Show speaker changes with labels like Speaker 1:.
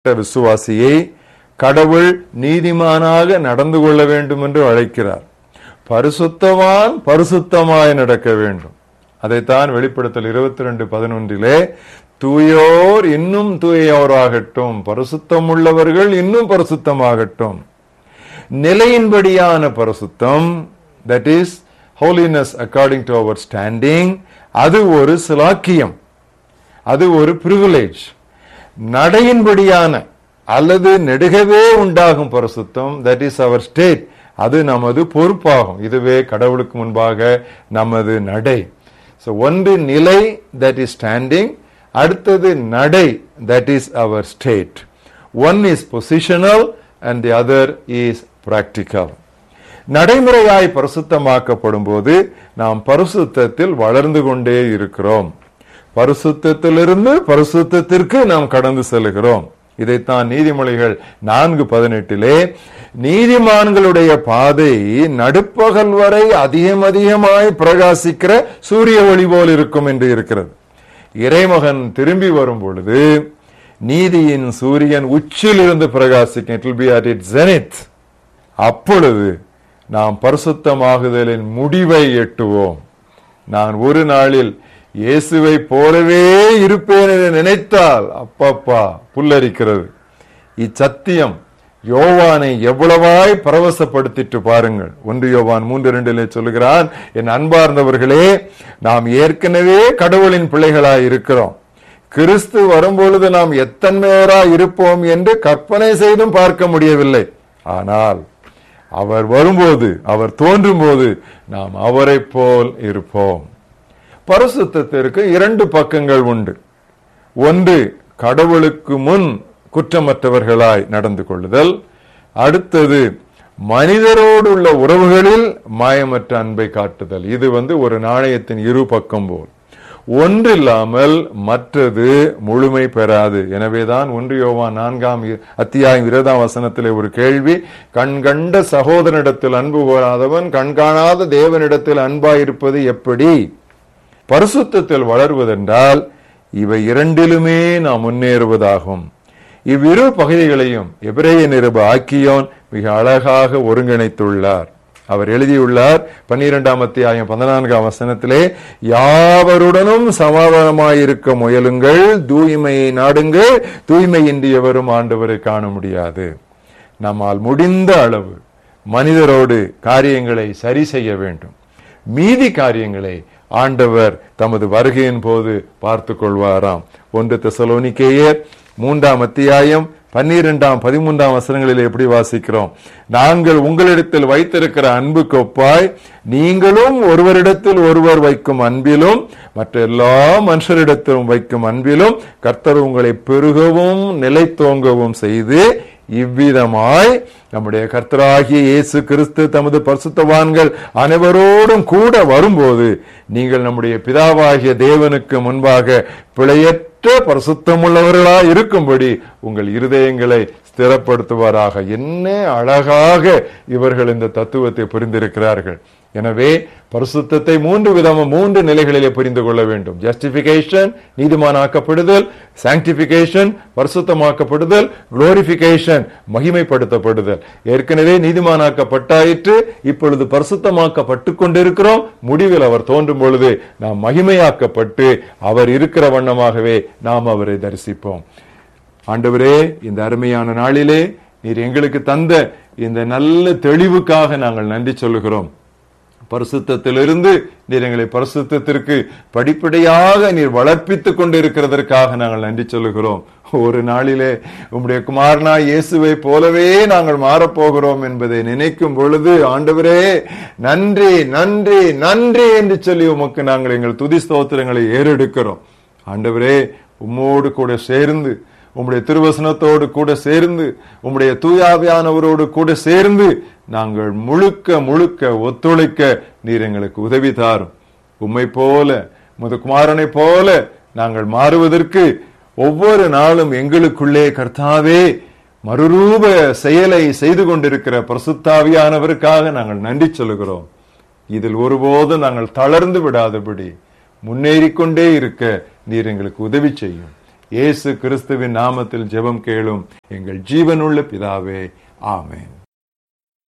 Speaker 1: விசுவாசியை கடவுள் நீதிமானாக நடந்து கொள்ள வேண்டும் என்று அழைக்கிறார் பரிசுத்தவான் பரிசுத்தமாய் நடக்க வேண்டும் அதைத்தான் வெளிப்படுத்தல் இருபத்தி ரெண்டு பதினொன்றிலே தூயோர் இன்னும் தூயோராகட்டும் பரிசுத்தம் உள்ளவர்கள் இன்னும் பரிசுத்தமாகட்டும் நிலையின்படியான பரிசுத்தம் that is holiness according to our standing அது ஒரு சிலாக்கியம் அது ஒரு பிரிவிலேஜ் நடையின்படியான அல்லது நெடுகவே உண்டாகும் பரிசுத்தம் தட் இஸ் அவர் ஸ்டேட் அது நமது பொறுப்பாகும் இதுவே கடவுளுக்கு முன்பாக நமது நடை ஸோ ஒன்று நிலை தட் இஸ் ஸ்டாண்டிங் அடுத்தது நடை that is our state one is positional and the other is practical நடைமுறையாய் பரிசுத்தமாக்கப்படும் போது நாம் பரிசுத்தத்தில் வளர்ந்து கொண்டே இருக்கிறோம் பரிசுத்திலிருந்து பரிசுத்திற்கு நாம் கடந்து செல்கிறோம் இதைத்தான் நீதிமொழிகள் நான்கு பதினெட்டிலே நீதிமான்களுடைய பாதை நடுப்பகல் வரை அதிகம் அதிகமாய் பிரகாசிக்கிற சூரிய ஒளி போல் இருக்கும் என்று இருக்கிறது இறைமகன் திரும்பி வரும் பொழுது நீதியின் சூரியன் உச்சிலிருந்து பிரகாசிக்கும் it will be at it zenith அப்பொழுது நாம் பரிசுத்தமாகுதலின் முடிவை எட்டுவோம் நான் ஒரு நாளில் இயேசுவை போலவே இருப்பேன் என்று நினைத்தால் அப்பப்பா புல்லரிக்கிறது இச்சத்தியம் யோவானை எவ்வளவாய் பரவசப்படுத்திட்டு பாருங்கள் ஒன்று யோவான் மூன்று ரெண்டிலே சொல்லுகிறான் என் அன்பார்ந்தவர்களே நாம் ஏற்கனவே கடவுளின் பிள்ளைகளாய் இருக்கிறோம் கிறிஸ்து வரும்பொழுது நாம் எத்தன்மையரா இருப்போம் என்று கற்பனை செய்தும் பார்க்க முடியவில்லை ஆனால் அவர் வரும்போது அவர் தோன்றும் போது நாம் அவரை போல் இருப்போம் பரிசுத்திற்கு இரண்டு பக்கங்கள் உண்டு ஒன்று கடவுளுக்கு முன் குற்றமற்றவர்களாய் நடந்து கொள்ளுதல் அடுத்தது மனிதரோடு உள்ள உறவுகளில் மாயமற்ற அன்பை காட்டுதல் இது வந்து ஒரு நாணயத்தின் இரு பக்கம் போல் ஒன்றில்லாமல் மற்றது முழுமை பெறாது எனவேதான் ஒன்று யோவான் நான்காம் அத்தியாயம் இருபதாம் வசனத்திலே ஒரு கேள்வி கண் கண்ட சகோதரனிடத்தில் அன்பு கோராதவன் கண் காணாத தேவனிடத்தில் அன்பாயிருப்பது எப்படி பரிசுத்தத்தில் வளர்வதென்றால் இவை இரண்டிலுமே நாம் முன்னேறுவதாகும் இவ்விரு பகுதிகளையும் எபிரேய நிருப ஆக்கியோன் மிக அழகாக ஒருங்கிணைத்துள்ளார் அவர் எழுதியுள்ளார் பன்னிரெண்டாம் அத்தியாயம் பதினான்காம் வசனத்திலே யாவருடனும் சமாதானமாயிருக்க முயலுங்கள் தூய்மையை நாடுங்கள் தூய்மையின்றியவரும் ஆண்டவரை காண முடியாது நம்மால் முடிந்த அளவு மனிதரோடு காரியங்களை சரி செய்ய வேண்டும் மீதி காரியங்களை ஆண்டவர் தமது வருகையின் போது பார்த்து கொள்வாராம் ஒன்று தெசலோனிக்கேயர் மூன்றாம் அத்தியாயம் பன்னிரெண்டாம் பதிமூன்றாம் வசனங்களில் எப்படி வாசிக்கிறோம் நாங்கள் உங்களிடத்தில் வைத்திருக்கிற அன்புக்கு ஒப்பாய் நீங்களும் ஒருவரிடத்தில் ஒருவர் வைக்கும் அன்பிலும் மற்ற எல்லா மனுஷரிடத்திலும் வைக்கும் அன்பிலும் கர்த்தர் உங்களை பெருகவும் நிலைத்தோங்கவும் செய்து இவ்விதமாய் நம்முடைய கர்த்தராகிய இயேசு கிறிஸ்து தமது பரிசுத்தவான்கள் அனைவரோடும் கூட வரும்போது நீங்கள் நம்முடைய பிதாவாகிய தேவனுக்கு முன்பாக பிழையற்ற பரிசுத்தமுள்ளவர்களா இருக்கும்படி உங்கள் இருதயங்களை ஸ்திரப்படுத்துவாராக என்ன அழகாக இவர்கள் இந்த தத்துவத்தை புரிந்திருக்கிறார்கள் எனவே பரிசுத்தத்தை மூன்று விதமும் மூன்று நிலைகளிலே புரிந்து கொள்ள வேண்டும் ஜஸ்டிபிகேஷன் நீதிமானாக்கப்படுதல் சாங்டிபிகேஷன் பரிசுத்தமாக்கப்படுதல் குளோரிபிகேஷன் மகிமைப்படுத்தப்படுதல் ஏற்கனவே நீதிமானாக்கப்பட்டாயிற்று இப்பொழுது பரிசுத்தமாக்கப்பட்டு கொண்டிருக்கிறோம் முடிவில் அவர் தோன்றும் பொழுது நாம் மகிமையாக்கப்பட்டு அவர் இருக்கிற வண்ணமாகவே நாம் அவரை தரிசிப்போம் ஆண்டவரே இந்த அருமையான நாளிலே நீர் எங்களுக்கு தந்த இந்த நல்ல தெளிவுக்காக நாங்கள் நன்றி சொல்லுகிறோம் பரிசுத்திலிருந்து நீர் எங்களை பரிசுத்திற்கு படிப்படியாக நீர் வளர்ப்பித்துக் கொண்டு இருக்கிறதற்காக நாங்கள் நன்றி சொல்லுகிறோம் ஒரு நாளிலே உம்முடைய குமாரனா இயேசுவை போலவே நாங்கள் மாறப்போகிறோம் என்பதை நினைக்கும் பொழுது ஆண்டவரே நன்றி நன்றி நன்றி என்று சொல்லி உமக்கு நாங்கள் எங்கள் துதி ஸ்தோத்திரங்களை ஏறெடுக்கிறோம் ஆண்டவரே உம்மோடு கூட சேர்ந்து உம்முடைய திருவசனத்தோடு கூட சேர்ந்து உம்முடைய தூயாவியானவரோடு கூட சேர்ந்து நாங்கள் முழுக்க முழுக்க ஒத்துழைக்க நீர் எங்களுக்கு உதவி தாரும் உம்மை போல முதுகுமாரனை போல நாங்கள் மாறுவதற்கு ஒவ்வொரு நாளும் எங்களுக்குள்ளே கர்த்தாவே மறுரூப செயலை செய்து கொண்டிருக்கிற பிரசுத்தாவியானவருக்காக நாங்கள் நன்றி சொல்லுகிறோம் இதில் ஒருபோதும் நாங்கள் தளர்ந்து விடாதபடி முன்னேறிக்கொண்டே இருக்க நீர் எங்களுக்கு உதவி செய்யும் இயேசு கிறிஸ்துவின் நாமத்தில் ஜெபம் கேளும் எங்கள் ஜீவனுள்ள பிதாவே ஆமென்